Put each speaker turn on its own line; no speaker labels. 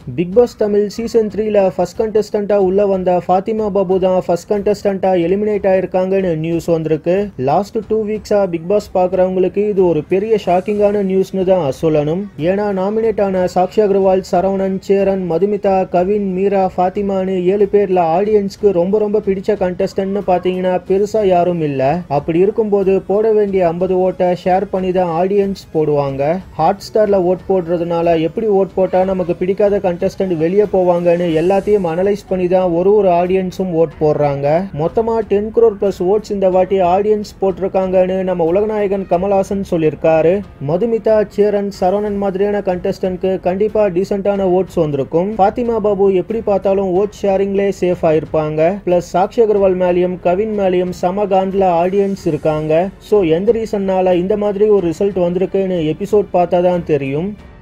big Boss Tamil season த்ரீல first கண்டஸ்டண்டா உள்ள வந்த ஃபாத்திமா பாபு தான் ஃபர்ஸ்ட் கண்டஸ்டண்டா எலிமினேட் ஆயிருக்காங்கன்னு நியூஸ் வந்திருக்கு லாஸ்ட் டூ வீக்ஸா பிக் பாஸ் பாக்குறவங்களுக்கு இது ஒரு பெரிய ஷாக்கிங்கான நியூஸ்னு தான் சொல்லணும் ஏன்னா நாமினேட் ஆன சாக்ஷி அகர்வால் சரவணன் சேரன் மதுமிதா கவின் மீரா ஃபாத்திமான்னு ஏழு பேர்ல ஆடியன்ஸ்க்கு ரொம்ப ரொம்ப பிடிச்ச கண்டஸ்டன்ட்னு பாத்தீங்கன்னா பெருசா யாரும் இல்ல அப்படி இருக்கும்போது போட வேண்டிய ஐம்பது ஓட்டை ஷேர் பண்ணி தான் ஆடியன்ஸ் போடுவாங்க ஹாட் ஸ்டார்ல ஓட் போடுறதுனால எப்படி ஓட் போட்டா நமக்கு பிடிக்காத கண்டஸ்டன்ட் வெளியே போவாங்கன்னு எல்லாத்தையும் அனலைஸ் பண்ணி தான் ஒரு ஒரு ஆடியன்ஸும் ஓட் போடுறாங்க மொத்தமா டென் crore பிளஸ் ஓட்ஸ் இந்த வாட்டி ஆடியன்ஸ் போட்டிருக்காங்கன்னு நம்ம உலகநாயகன் கமல்ஹாசன் சொல்லியிருக்காரு மதுமிதா சேரன் சரவணன் மாதிரியான கண்டஸ்டன்ட்க்கு கண்டிப்பா டீசென்டான ஓட்ஸ் வந்திருக்கும் ஃபாத்திமா பாபு எப்படி பார்த்தாலும் ஓட் ஷேரிங்லே சேஃப் ஆயிருப்பாங்க பிளஸ் சாக்ஷி அகர்வால் மேலேயும் கவின் மேலேயும் சம காண்ட்ல ஆடியன்ஸ் இருக்காங்க ஸோ எந்த ரீசன்னால இந்த மாதிரி ஒரு ரிசல்ட் வந்திருக்குன்னு எபிசோட் பார்த்தா தான் தெரியும்